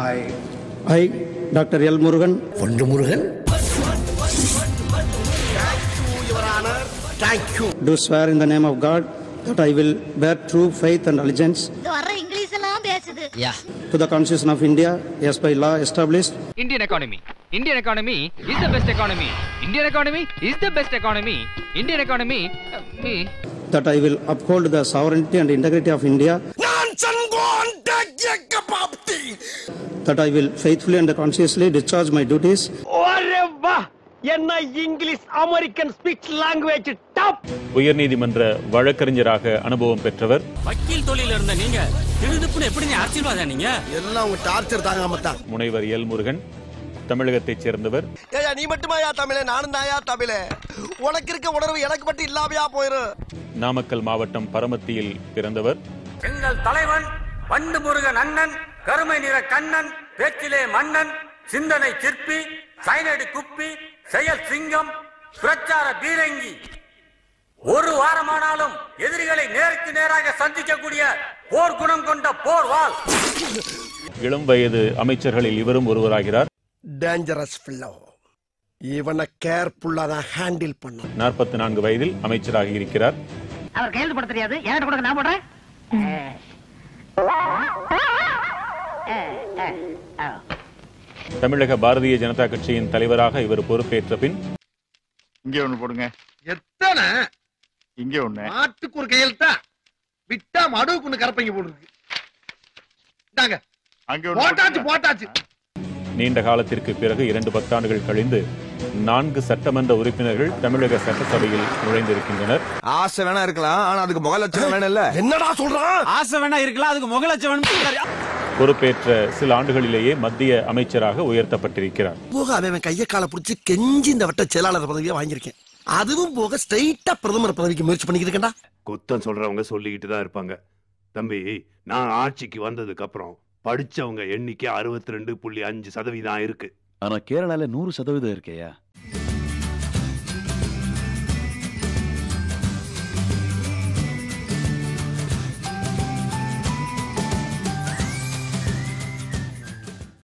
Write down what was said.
I, I, Dr. L. Murugan, ஒன்று Murugan do swear in the name of God that I will bear true faith and allegiance இது வர்ற English எல்லாம் பேசுது யா to the Constitution of India as by law established, Indian economy. Indian economy is the best economy. Indian economy is the best economy. Indian economy. uh, me. that I will uphold the sovereignty and integrity of India, that I will faithfully and consciously discharge my duties என்ன English American speech language top உயர்நீதிமன்ற வழக்கறிஞராக அனுபவம் பெற்றவர் வக்கீல் தொழில இருந்த நீங்க திடுதுப்புன்னு எப்படி நீ அரசியல்வாதா நீங்க எல்லாம் உங்க டார்ச்சர் தாங்காம தான் முனைவர் எல் முருகன் தமிழகத்தைச் சேர்ந்தவர் ஏயா நீ மட்டுமாயா தமிழே நானும் தாயா தமிழே உனக்கு இருக்க உணர்வு எனக்கு மட்டும் இல்லாமையா போயிரும் நாமக்கல் மாவட்டம் பரமத்தியில் பிறந்தவர் எங்கள் தலைவன் பண்டு முருகன் அண்ணன் கருமை நிற கண்ணன் பேச்சிலே மன்னன் சிந்தனை சிற்பி சைனடி குப்பி செயல் சிங்கம் பிரச்சார பீரங்கி ஒரு வாரமானாலும் எதிரிகளை நேருக்கு நேராக சந்திக்கக்கூடிய போர் குணம் கொண்ட போர் வாள் இளம் வயது அமைச்சர்களில் இவரும் ஒருவராகிறார் டேஞ்சரஸ் ஃபில்லோ இவனை கேர்ஃபுல்லா தான் ஹேண்டில் பண்ண நாற்பத்தி நான்கு வயதில் அமைச்சராக இருக்கிறார் அவர் கையெழுத்து போட தெரியாது என்கிட்ட கொடுக்க நான் போடுறேன் தமிழக பாரதிய ஜனதா கட்சியின் தலைவராக இவர் பொறுப்பேற்ற பின் இங்கே ஒண்ணு போடுங்க எத்தனை இங்கே ஒண்ணு மாட்டுக்கு ஒரு கையெழுத்தா விட்டா மடுவுக்கு ஒண்ணு கரப்பைங்க போட்டுருக்கு இந்தாங்க அங்கே ஒண்ணு போட்டாச்சு போடுங்க. போட்டாச்சு நீண்ட காலத்திற்கு பிறகு இரண்டு பத்தாண்டுகள் கழிந்து நான்கு சட்டமன்ற உறுப்பினர்கள் தமிழக சட்டசபையில் நுழைந்திருக்கின்றனர் ஆசை வேணா இருக்கலாம் ஆனா அதுக்கு முக லட்சணம் வேணும் இல்ல என்னடா சொல்றான் ஆசை வேணா இருக்கலாம் அதுக்கு முகலட்சம் பொறுப்பேற்ற சில ஆண்டுகளிலேயே மத்திய அமைச்சராக உயர்த்தப்பட்டிருக்கிறார் போக அவன் கைய காலை பிடிச்சி கெஞ்சி இந்த வட்ட செயலாளர் பதவியை வாங்கியிருக்கேன் அதுவும் போக ஸ்ட்ரைட்டா பிரதமர் பதவிக்கு முயற்சி பண்ணிக்கிட்டு இருக்கேன்டா குத்தம் சொல்றவங்க சொல்லிக்கிட்டு தான் இருப்பாங்க தம்பி நான் ஆட்சிக்கு வந்ததுக்கு அப்புறம் படிச்சவங்க எண்ணிக்கை அறுபத்தி ரெண்டு புள்ளி அஞ்சு சதவீதம் இருக்கு ஆனா கேரளால நூறு சதவீதம் இருக்கையா